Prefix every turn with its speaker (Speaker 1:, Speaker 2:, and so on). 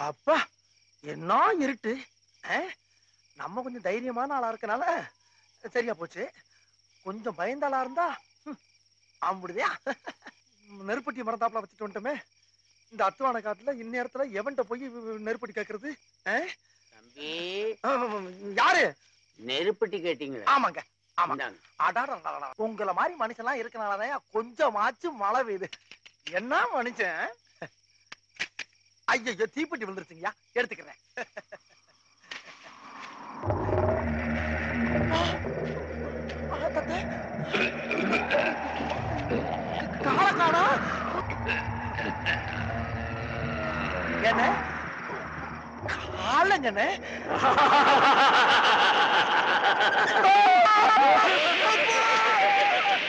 Speaker 1: அப்பா என்ன இருட்டு ஆ? நம்ம கொஞ்சம் தைரியமான ஆளா இருக்கனால சரியா போச்சு கொஞ்சம் பயந்த ஆளா இருந்தா ம், ஆம்பிடுதியா நெருப்பட்டி மரத்தாப்புல வச்சுட்டு வந்துட்டோமே இந்த அத்துவான காட்டுல இந்நேரத்துல எவன்கிட்ட போய் நெருப்பட்டி கேக்குறது ஆ?
Speaker 2: தம்பி
Speaker 1: ஆ, யாரு
Speaker 2: நெருப்பட்டி கேட்டீங்களா
Speaker 1: ஆமாங்க ஆமா.
Speaker 2: இந்தாங்க.
Speaker 1: அடாடா உங்கள மாதிரி மனுஷன்லாம் இருக்கனாலதான் கொஞ்சமாச்சும் மழை பெய்யுது என்ன மனுஷன் ஐயோ தீப்பெட்டி விழுந்துருச்சுங்கய்யா எடுத்துக்கிறேன் ஆ, ஆ, தத்தே. காலை காணோம். என்ன காலங்கண்ணே